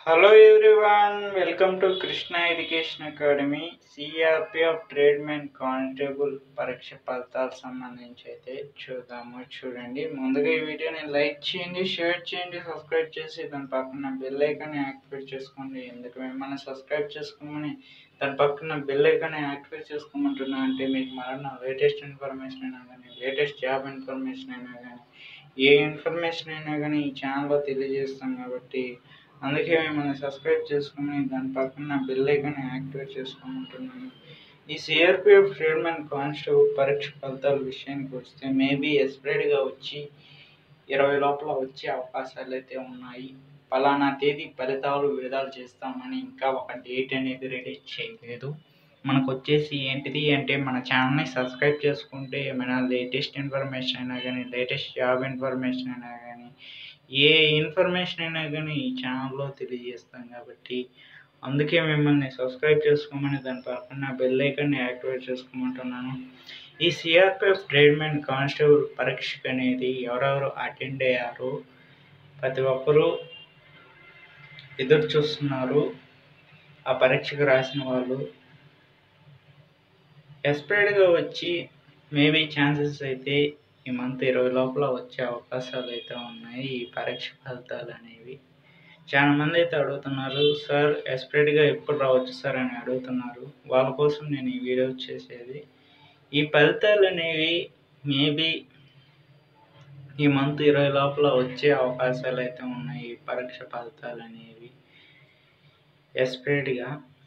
hello everyone welcome to Krishna education academy CRPF tradesmen constable పరీక్ష ఫలితాలకు సంబంధించి అయితే చూద్దాము చూడండి ముందుగా ఈ వీడియోని లైక్ చేయండి షేర్ చేయండి సబ్స్క్రైబ్ చేసి దాని పక్కన బెల్ ఐకాన్ యాక్టివేట్ చేసుకోండి ఎందుకు మిమ్మల్ని సబ్స్క్రైబ్ చేసుకోమని దాని పక్కన బెల్ ఐకాన్ యాక్టివేట్ చేసుకోమంటున్నా అంటే మీకు మరన్న లేటెస్ట్ ఇన్ఫర్మేషన్ అయినా కానీ లేటెస్ట్ జాబ్ ఇన్ఫర్మేషన్ అయినా కానీ ఏ ఇన్ఫర్మేషన్ అయినా కానీ ఈ ఛానల్లో తెలియజేస్తాం కాబట్టి అందుకే మిమ్మల్ని సబ్స్క్రైబ్ చేసుకుని దాని పక్కన బెల్ ఐకాన్ యాక్టివేట్ చేసుకోమంటున్నాను ఈ సిఆర్పిఎఫ్ ట్రేడ్మెన్ కానిస్టేబుల్ పరీక్ష ఫలితాల విషయానికి వస్తే మేబీ ఎస్ప్రెడ్గా వచ్చి ఇరవై లోపల వచ్చే అవకాశాలు అయితే ఉన్నాయి పలానా తేదీ ఫలితాలు విడుదల చేస్తామని ఇంకా ఒక డేట్ అనేది రిలీజ్ చేయలేదు మనకు వచ్చేసి ఏంటిది అంటే మన ఛానల్ని సబ్స్క్రైబ్ చేసుకుంటే ఏమైనా లేటెస్ట్ ఇన్ఫర్మేషన్ అయినా కానీ లేటెస్ట్ జాబ్ ఇన్ఫర్మేషన్ అయినా కానీ ఏ ఇన్ఫర్మేషన్ అయినా కానీ ఈ ఛానల్లో తెలియజేస్తాం కాబట్టి అందుకే మిమ్మల్ని సబ్స్క్రైబ్ చేసుకోమని దాని పక్కన బెల్ ఐకాన్ని యాక్టివేట్ చేసుకోమంటున్నాను ఈ సిఆర్పిఎఫ్ ట్రేడ్మెన్ కానిస్టేబుల్ పరీక్షకు అనేది ఎవరెవరు అటెండ్ అయ్యారు ప్రతి ఒక్కరూ ఎదురు చూస్తున్నారు ఆ పరీక్షకు రాసిన వాళ్ళు ఎస్ప్రెడ్గా వచ్చి మేబీ ఛాన్సెస్ అయితే ఈ మంత్ ఇరవై లోపల వచ్చే అవకాశాలు అయితే ఉన్నాయి ఈ పరీక్ష ఫలితాలు అనేవి చాలా మంది అయితే అడుగుతున్నారు సార్ ఎస్ప్రెడ్గా ఎప్పుడు రావచ్చు సార్ అని అడుగుతున్నారు వాళ్ళ కోసం నేను ఈ వీడియో చేసేది ఈ ఫలితాలు అనేవి మేబీ ఈ మంత్ ఇరవై లోపల వచ్చే అవకాశాలు అయితే ఉన్నాయి ఈ పరీక్ష ఫలితాలు అనేవి ఎస్ప్రెడ్గా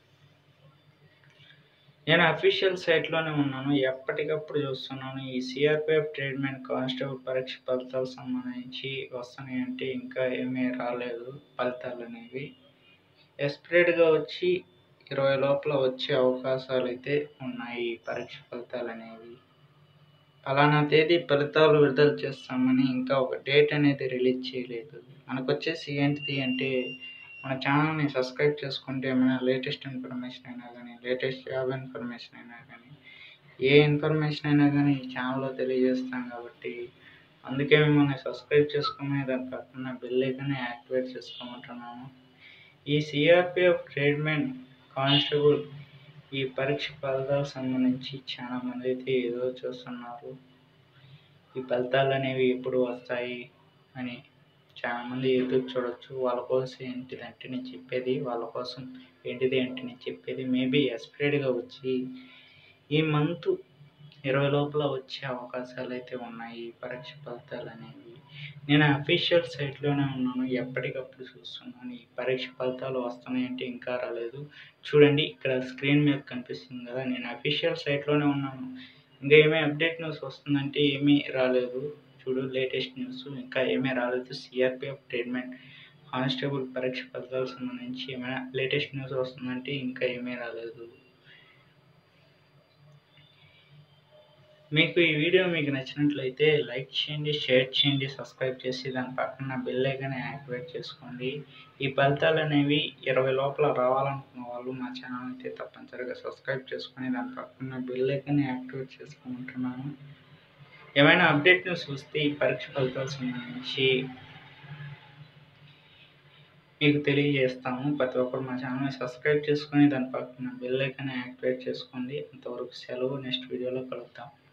నేను అఫీషియల్ సైట్లోనే ఉన్నాను ఎప్పటికప్పుడు చూస్తున్నాను ఈ సిఆర్పిఎఫ్ ట్రేడ్మెన్ కానిస్టేబుల్ పరీక్ష ఫలితాలకు సంబంధించి వస్తున్నాయి అంటే ఇంకా ఏమీ రాలేదు ఫలితాలు అనేవి ఎస్ప్రెడ్గా వచ్చి ఇరవై లోపల వచ్చే అవకాశాలు అయితే ఉన్నాయి ఈ పరీక్ష ఫలితాలు అనేవి ఫలానా తేదీ ఫలితాలు విడుదల చేస్తామని ఇంకా ఒక డేట్ అనేది రిలీజ్ చేయలేదు మనకు వచ్చేసి ఏంటిది అంటే మన ఛానల్ని సబ్స్క్రైబ్ చేసుకుంటే ఏమైనా లేటెస్ట్ ఇన్ఫర్మేషన్ అయినా కానీ లేటెస్ట్ జాబ్ ఇన్ఫర్మేషన్ అయినా కానీ ఏ ఇన్ఫర్మేషన్ అయినా కానీ ఈ ఛానల్లో తెలియజేస్తాం కాబట్టి అందుకే మిమ్మల్ని సబ్స్క్రైబ్ చేసుకుని దాని పక్కన బెల్ ఐకాన్ని యాక్టివేట్ చేసుకోమంటున్నాను ఈ సిఆర్పిఎఫ్ ట్రేడ్మెన్ కానిస్టేబుల్ ఈ పరీక్ష ఫలితాలకు సంబంధించి చాలా మంది అయితే ఏదో చూస్తున్నారు ఈ ఫలితాలు అనేవి ఎప్పుడు వస్తాయి అని చాలామంది ఎదురు చూడొచ్చు వాళ్ళ కోసం ఏంటిదంటే నేను చెప్పేది వాళ్ళ కోసం ఏంటిది అంటే నేను చెప్పేది మేబీ ఎస్ప్రెడ్గా వచ్చి ఈ మంత్ ఇరవై లోపల వచ్చే అవకాశాలు అయితే ఉన్నాయి ఈ పరీక్ష ఫలితాలు అనేవి నేను అఫీషియల్ సైట్లోనే ఉన్నాను ఎప్పటికప్పుడు చూస్తున్నాను ఈ పరీక్ష ఫలితాలు వస్తున్నాయంటే ఇంకా రాలేదు చూడండి ఇక్కడ స్క్రీన్ మీద కనిపిస్తుంది కదా నేను అఫీషియల్ సైట్లోనే ఉన్నాను ఇంకా ఏమీ అప్డేట్ న్యూస్ వస్తుందంటే ఏమీ రాలేదు చూడు లేటెస్ట్ న్యూస్ ఇంకా ఏమీ రాలేదు సిఆర్పిఎఫ్ ట్రీట్మెంట్ కానిస్టేబుల్ పరీక్ష ఫలితాలకు సంబంధించి ఏమైనా లేటెస్ట్ న్యూస్ వస్తుందంటే ఇంకా ఏమీ రాలేదు మీకు ఈ వీడియో మీకు నచ్చినట్లయితే లైక్ చేయండి షేర్ చేయండి సబ్స్క్రైబ్ చేసి దాని పక్కన బెల్ ఐకాన్ యాక్టివేట్ చేసుకోండి ఈ ఫలితాలు అనేవి ఇరవై లోపల రావాలనుకున్న వాళ్ళు మా ఛానల్ అయితే తప్పనిసరిగా సబ్స్క్రైబ్ చేసుకొని దాని పక్కన బెల్ ఐకాన్ యాక్టివేట్ చేసుకోమంటున్నాను ఏమైనా అప్డేట్ న్యూస్ వస్తే ఈ పరీక్ష ఫలితాలు సంబంధించి మీకు తెలియజేస్తాము ప్రతి ఒక్కరు మా ఛానల్ని సబ్స్క్రైబ్ చేసుకొని దాని పక్కన బెల్ ఐకాన్ యాక్టివేట్ చేసుకోండి అంతవరకు సెలవు నెక్స్ట్ వీడియోలో కలుద్దాం